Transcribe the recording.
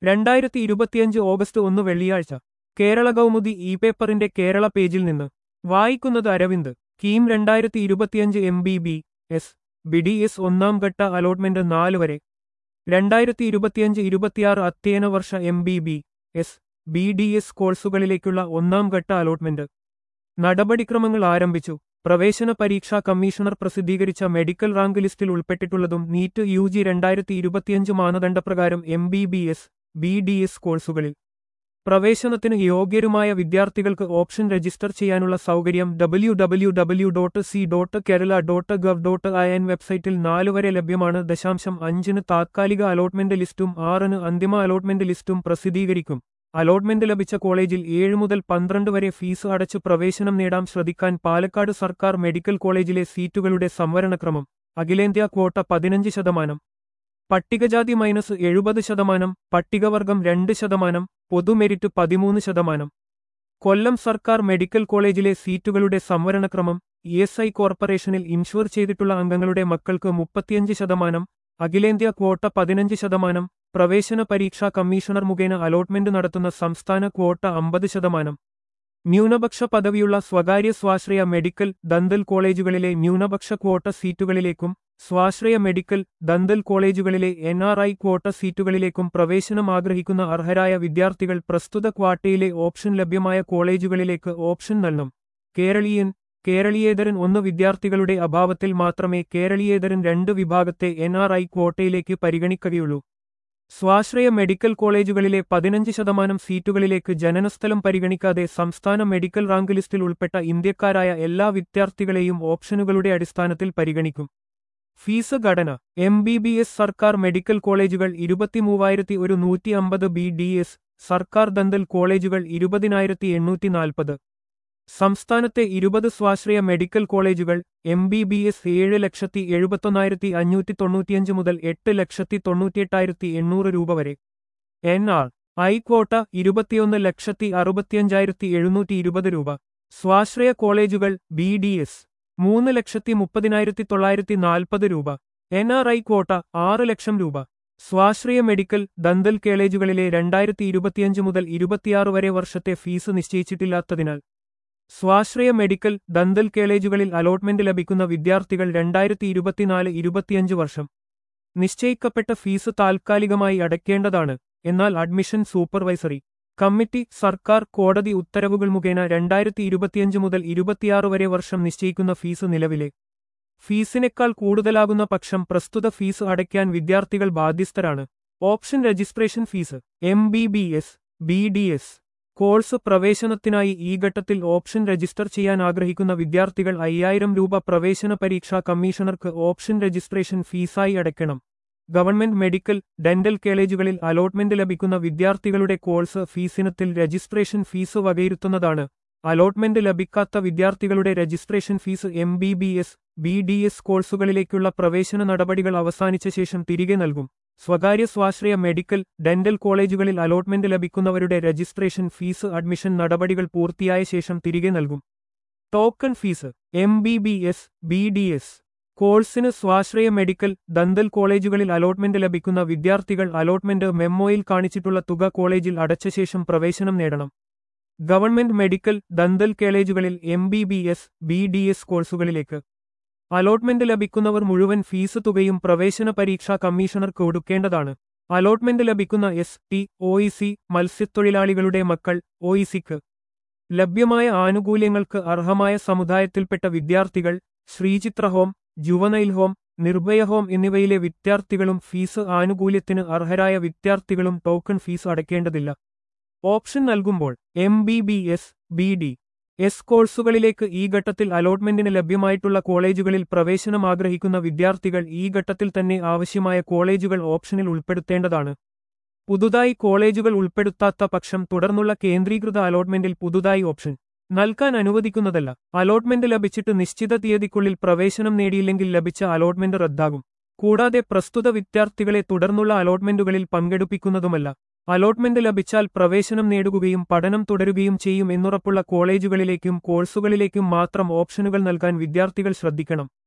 രണ്ടായിരത്തി ഇരുപത്തിയഞ്ച് ഓഗസ്റ്റ് ഒന്ന് വെള്ളിയാഴ്ച കേരള കൗമുദി ഇ പേപ്പറിന്റെ കേരള പേജിൽ നിന്ന് വായിക്കുന്നത് അരവിന്ദ് കീം രണ്ടായിരത്തി ഇരുപത്തിയഞ്ച് M B B S B D S ഒന്നാം ഘട്ട അലോട്ട്മെന്റ് നാല് വരെ രണ്ടായിരത്തി ഇരുപത്തിയഞ്ച് ഇരുപത്തിയാറ് അധ്യയന വർഷ M B B S B D S കോഴ്സുകളിലേക്കുള്ള ഒന്നാം ഘട്ട അലോട്ട്മെന്റ് നടപടിക്രമങ്ങൾ ആരംഭിച്ചു പ്രവേശന പരീക്ഷാ കമ്മീഷണർ പ്രസിദ്ധീകരിച്ച മെഡിക്കൽ റാങ്ക് ലിസ്റ്റിൽ ഉൾപ്പെട്ടിട്ടുള്ളതും നീറ്റ് യു ജി രണ്ടായിരത്തി ഇരുപത്തിയഞ്ച് മാനദണ്ഡപ്രകാരം M B B S B D S കോഴ്സുകളിൽ പ്രവേശനത്തിന് യോഗ്യരുമായ വിദ്യാർത്ഥികൾക്ക് ഓപ്ഷൻ രജിസ്റ്റർ ചെയ്യാനുള്ള സൗകര്യം W W W dot C dot Kerala dot gov dot I N വെബ്സൈറ്റിൽ നാല് വരെ ലഭ്യമാണ് ദശാംശം അഞ്ചിന് താത്കാലിക അലോട്ട്മെന്റ് ലിസ്റ്റും ആറിന് അന്തിമ അലോട്ട്മെന്റ് ലിസ്റ്റും പ്രസിദ്ധീകരിക്കും അലോട്ട്മെന്റ് ലഭിച്ച കോളേജിൽ ഏഴ് മുതൽ പന്ത്രണ്ട് വരെ ഫീസ് അടച്ച് പ്രവേശനം നേടാൻ ശ്രദ്ധിക്കാൻ പാലക്കാട് സർക്കാർ മെഡിക്കൽ കോളേജിലെ സീറ്റുകളുടെ സംവരണക്രമം അഖിലേന്ത്യാ ക്വോട്ട പതിനഞ്ച് ശതമാനം പട്ടികജാതി മൈനസ് എഴുപത് ശതമാനം പട്ടികവർഗം രണ്ട് ശതമാനം പൊതുമെരിറ്റ് പതിമൂന്ന് ശതമാനം കൊല്ലം സർക്കാർ മെഡിക്കൽ കോളേജിലെ സീറ്റുകളുടെ സംവരണക്രമം ഇ എസ് ഐ കോർപ്പറേഷനിൽ ഇൻഷുർ ചെയ്തിട്ടുള്ള അംഗങ്ങളുടെ മക്കൾക്ക് മുപ്പത്തിയഞ്ച് ശതമാനം അഖിലേന്ത്യാ ക്വോട്ട പതിനഞ്ച് ശതമാനം പ്രവേശന പരീക്ഷാ കമ്മീഷണർ മുഖേന അലോട്ട്മെന്റ് നടത്തുന്ന സംസ്ഥാന ക്വോട്ട അമ്പത് ശതമാനം ന്യൂനപക്ഷ പദവിയുള്ള സ്വകാര്യ സ്വാശ്രയ മെഡിക്കൽ ദന്തൽ കോളേജുകളിലെ ന്യൂനപക്ഷ ക്വോട്ട സീറ്റുകളിലേക്കും സ്വാശ്രയ മെഡിക്കൽ ദന്തൽ കോളേജുകളിലെ എൻ ആർ ഐ ക്വോട്ട സീറ്റുകളിലേക്കും പ്രവേശനം ആഗ്രഹിക്കുന്ന അർഹരായ വിദ്യാർത്ഥികൾ പ്രസ്തുത ക്വാട്ടയിലെ ഓപ്ഷൻ ലഭ്യമായ കോളേജുകളിലേക്ക് ഓപ്ഷൻ നൽകണം കേരളീയൻ കേരളീയേതരൻ ഒന്ന് വിദ്യാർത്ഥികളുടെ അഭാവത്തിൽ മാത്രമേ കേരളീയേതരൻ രണ്ട് വിഭാഗത്തെ എൻ ആർ ഐ ക്വോട്ടയിലേക്ക് പരിഗണിക്കുകയുള്ളൂ സ്വാശ്രയ മെഡിക്കൽ കോളേജുകളിലെ പതിനഞ്ച് ശതമാനം സീറ്റുകളിലേക്ക് ജനനസ്ഥലം പരിഗണിക്കാതെ സംസ്ഥാന മെഡിക്കൽ റാങ്ക് ലിസ്റ്റിൽ ഉൾപ്പെട്ട ഇന്ത്യക്കാരായ എല്ലാ വിദ്യാർത്ഥികളെയും ഓപ്ഷനുകളുടെ അടിസ്ഥാനത്തിൽ പരിഗണിക്കും ഫീസ് ഘടന എം ബി ബി എസ് സർക്കാർ മെഡിക്കൽ കോളേജുകൾ ഇരുപത്തിമൂവായിരത്തി ഒരു നൂറ്റി അമ്പത് ബി ഡി എസ് സർക്കാർ ദന്തൽ കോളേജുകൾ ഇരുപതിനായിരത്തി എണ്ണൂറ്റി നാൽപ്പത് സംസ്ഥാനത്തെ ഇരുപത് സ്വാശ്രയ മെഡിക്കൽ കോളേജുകൾ എം ബി ബി എസ് ഏഴ് ലക്ഷത്തി എഴുപത്തൊന്നായിരത്തി അഞ്ഞൂറ്റി തൊണ്ണൂറ്റിയഞ്ച് മുതൽ എട്ട് ലക്ഷത്തി തൊണ്ണൂറ്റിയെട്ടായിരത്തി എണ്ണൂറ് രൂപ വരെ എൻ ആർ ഐ ക്വോട്ട ഇരുപത്തിയൊന്ന് ലക്ഷത്തി അറുപത്തിയഞ്ചായിരത്തി എഴുന്നൂറ്റി ഇരുപത് രൂപ സ്വാശ്രയ കോളേജുകൾ ബി ഡി എസ് മൂന്ന് ലക്ഷത്തി മുപ്പതിനായിരത്തി തൊള്ളായിരത്തി നാൽപ്പത് രൂപ എൻ ആർ ഐ ക്വോട്ട ആറ് ലക്ഷം രൂപ സ്വാശ്രയ മെഡിക്കൽ ദന്തൽ കോളേജുകളിലെ രണ്ടായിരത്തി ഇരുപത്തിയഞ്ച് മുതൽ ഇരുപത്തിയാറ് വരെ വർഷത്തെ ഫീസ് നിശ്ചയിച്ചിട്ടില്ലാത്തതിനാൽ സ്വാശ്രയ മെഡിക്കൽ ദന്തൽ കോളേജുകളിൽ അലോട്ട്മെന്റ് ലഭിക്കുന്ന വിദ്യാർത്ഥികൾ രണ്ടായിരത്തി ഇരുപത്തിനാല് ഇരുപത്തിയഞ്ച് വർഷം നിശ്ചയിക്കപ്പെട്ട ഫീസ് താൽക്കാലികമായി അടയ്ക്കേണ്ടതാണ് എന്നാൽ അഡ്മിഷൻ സൂപ്പർവൈസറി കമ്മിറ്റി സർക്കാർ കോടതി ഉത്തരവുകൾ മുഖേന രണ്ടായിരത്തി ഇരുപത്തിയഞ്ച് മുതൽ ഇരുപത്തിയാറ് വരെ വർഷം നിശ്ചയിക്കുന്ന ഫീസ് നിലവിലെ ഫീസിനേക്കാൾ കൂടുതലാകുന്ന പക്ഷം പ്രസ്തുത ഫീസ് അടയ്ക്കാൻ വിദ്യാർത്ഥികൾ ബാധ്യസ്ഥരാണ് option registration fees M B B S B D S course പ്രവേശനത്തിനായി ഈ ഘട്ടത്തിൽ ഓപ്ഷൻ രജിസ്റ്റർ ചെയ്യാൻ ആഗ്രഹിക്കുന്ന വിദ്യാർത്ഥികൾ അയ്യായിരം രൂപ പ്രവേശന പരീക്ഷാ കമ്മീഷണർക്ക് ഓപ്ഷൻ രജിസ്ട്രേഷൻ ഫീസായി അടയ്ക്കണം ഗവൺമെന്റ് മെഡിക്കൽ ഡെന്റൽ കോളേജുകളിൽ അലോട്ട്മെന്റ് ലഭിക്കുന്ന വിദ്യാർത്ഥികളുടെ കോഴ്സ് ഫീസിനത്തിൽ രജിസ്ട്രേഷൻ ഫീസ് വകയിരുത്തുന്നതാണ് അലോട്ട്മെന്റ് ലഭിക്കാത്ത വിദ്യാർത്ഥികളുടെ registration fees M B B S B D S കോഴ്സുകളിലേക്കുള്ള പ്രവേശന നടപടികൾ അവസാനിച്ച ശേഷം തിരികെ നൽകും സ്വകാര്യ സ്വാശ്രയ മെഡിക്കൽ ഡെന്റൽ കോളേജുകളിൽ അലോട്ട്മെന്റ് ലഭിക്കുന്നവരുടെ രജിസ്ട്രേഷൻ ഫീസ് അഡ്മിഷൻ നടപടികൾ പൂർത്തിയായ ശേഷം തിരികെ നൽകും token fees M B B S B D S കോഴ്സിന് സ്വാശ്രയ മെഡിക്കൽ ദന്തൽ കോളേജുകളിൽ അലോട്ട്മെന്റ് ലഭിക്കുന്ന വിദ്യാർത്ഥികൾ അലോട്ട്മെന്റ് മെമ്മോയിൽ കാണിച്ചിട്ടുള്ള തുക കോളേജിൽ അടച്ച ശേഷം പ്രവേശനം നേടണം ഗവൺമെന്റ് മെഡിക്കൽ ദന്തൽ കോളേജുകളിൽ M B B S B D S കോഴ്സുകളിലേക്ക് അലോട്ട്മെന്റ് ലഭിക്കുന്നവർ മുഴുവൻ ഫീസ് തുകയും പ്രവേശന പരീക്ഷാ കമ്മീഷണർക്ക് കൊടുക്കേണ്ടതാണ് അലോട്ട്മെന്റ് ലഭിക്കുന്ന S T O E C മത്സ്യത്തൊഴിലാളികളുടെ മക്കൾ ഒ ഇ സിക്ക് ലഭ്യമായ ആനുകൂല്യങ്ങൾക്ക് അർഹമായ സമുദായത്തിൽപ്പെട്ട വിദ്യാർത്ഥികൾ Sreechitra home juvenile home Nirbhaya home എന്നിവയിലെ വിദ്യാർത്ഥികളും ഫീസ് ആനുകൂല്യത്തിന് അർഹരായ വിദ്യാർത്ഥികളും ടോക്കൺ ഫീസ് അടയ്ക്കേണ്ടതില്ല ഓപ്ഷൻ നൽകുമ്പോൾ M B B S B D S കോഴ്സുകളിലേക്ക് ഈ ഘട്ടത്തിൽ അലോട്ട്മെന്റിന് ലഭ്യമായിട്ടുള്ള കോളേജുകളിൽ പ്രവേശനം ആഗ്രഹിക്കുന്ന വിദ്യാർത്ഥികൾ ഈ ഘട്ടത്തിൽ തന്നെ ആവശ്യമായ കോളേജുകൾ ഓപ്ഷനിൽ ഉൾപ്പെടുത്തേണ്ടതാണ് പുതുതായി കോളേജുകൾ ഉൾപ്പെടുത്താത്ത പക്ഷം തുടർന്നുള്ള കേന്ദ്രീകൃത അലോട്ട്മെന്റിൽ പുതുതായി ഓപ്ഷൻ നൽകാൻ അനുവദിക്കുന്നതല്ല അലോട്ട്മെന്റ് ലഭിച്ചിട്ട് നിശ്ചിത തീയതിക്കുള്ളിൽ പ്രവേശനം നേടിയില്ലെങ്കിൽ ലഭിച്ച അലോട്ട്മെന്റ് റദ്ദാകും കൂടാതെ പ്രസ്തുത വിദ്യാർത്ഥികളെ തുടർന്നുള്ള അലോട്ട്മെന്റുകളിൽ പങ്കെടുപ്പിക്കുന്നതുമല്ല അലോട്ട്മെന്റ് ലഭിച്ചാൽ പ്രവേശനം നേടുകയും പഠനം തുടരുകയും ചെയ്യും എന്നുറപ്പുള്ള കോളേജുകളിലേക്കും കോഴ്സുകളിലേക്കും മാത്രം ഓപ്ഷനുകൾ നൽകാൻ വിദ്യാർത്ഥികൾ ശ്രദ്ധിക്കണം